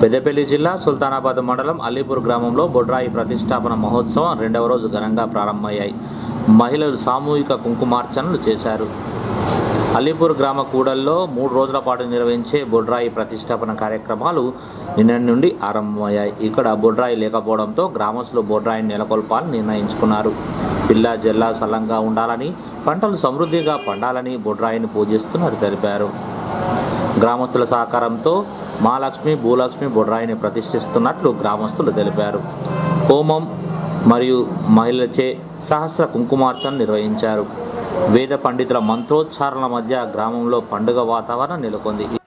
పెద్దపల్లి జిల్లా సుల్తానాబాద్ మండలం అలీపూర్ గ్రామంలో బొడ్రాయి ప్రతిష్టాపన మహోత్సవం రెండవ రోజు ఘనంగా ప్రారంభమయ్యాయి మహిళలు సామూహిక కుంకుమార్చనలు చేశారు అలీపూర్ గ్రామ కూడల్లో మూడు రోజుల పాటు నిర్వహించే బొడ్రాయి ప్రతిష్టాపన కార్యక్రమాలు నిన్న నుండి ఆరంభమయ్యాయి ఇక్కడ బొడ్రాయి లేకపోవడంతో గ్రామస్తులు బొడ్రాయిని నెలకొల్పాలని నిర్ణయించుకున్నారు పిల్ల జల్లా సల్లంగా ఉండాలని పంటలు సమృద్ధిగా పండాలని బొడ్రాయిని పూజిస్తున్నారు తెలిపారు గ్రామస్తుల సహకారంతో మహాలక్ష్మి భూలక్ష్మి బొడ్రాయిని ప్రతిష్ఠిస్తున్నట్లు గ్రామస్తులు తెలిపారు హోమం మరియు మహిళలచే సహస్ర కుంకుమార్చన నిర్వహించారు వేద పండితుల మంత్రోచ్చారణల మధ్య గ్రామంలో పండుగ వాతావరణం నెలకొంది